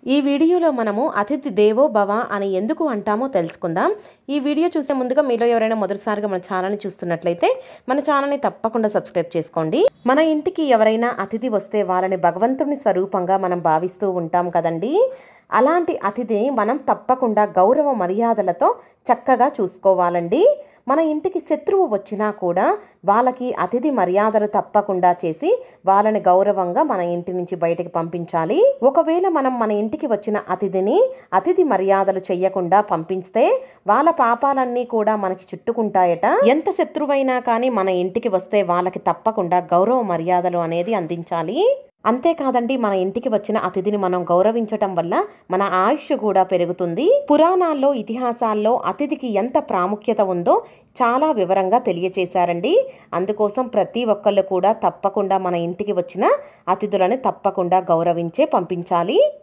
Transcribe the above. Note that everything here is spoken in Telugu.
ఈ వీడియోలో మనము అతిథి దేవో భవ అని ఎందుకు అంటామో తెలుసుకుందాం ఈ వీడియో చూసే ముందుగా మీలో ఎవరైనా మొదటిసారిగా మన ఛానల్ని చూస్తున్నట్లయితే మన ఛానల్ని తప్పకుండా సబ్స్క్రైబ్ చేసుకోండి మన ఇంటికి ఎవరైనా అతిథి వస్తే వాళ్ళని భగవంతుని స్వరూపంగా మనం భావిస్తూ ఉంటాం కదండి అలాంటి అతిథిని మనం తప్పకుండా గౌరవ మర్యాదలతో చక్కగా చూసుకోవాలండి మన ఇంటికి శత్రువు వచ్చినా కూడా వాళ్ళకి అతిథి మర్యాదలు తప్పకుండా చేసి వాళ్ళని గౌరవంగా మన ఇంటి నుంచి బయటకు పంపించాలి ఒకవేళ మనం మన ఇంటికి వచ్చిన అతిథిని అతిథి మర్యాదలు చెయ్యకుండా పంపిస్తే వాళ్ళ పాపాలన్నీ కూడా మనకి చుట్టుకుంటాయట ఎంత శత్రువైనా కానీ మన ఇంటికి వస్తే వాళ్ళకి తప్పకుండా గౌరవ మర్యాదలు అనేది అందించాలి అంతేకాదండి మన ఇంటికి వచ్చిన అతిథిని మనం గౌరవించటం వల్ల మన ఆయుష్ కూడా పెరుగుతుంది పురాణాల్లో ఇతిహాసాల్లో అతిథికి ఎంత ప్రాముఖ్యత ఉందో చాలా వివరంగా తెలియచేశారండి అందుకోసం ప్రతి ఒక్కళ్ళు కూడా తప్పకుండా మన ఇంటికి వచ్చిన అతిథులను తప్పకుండా గౌరవించే పంపించాలి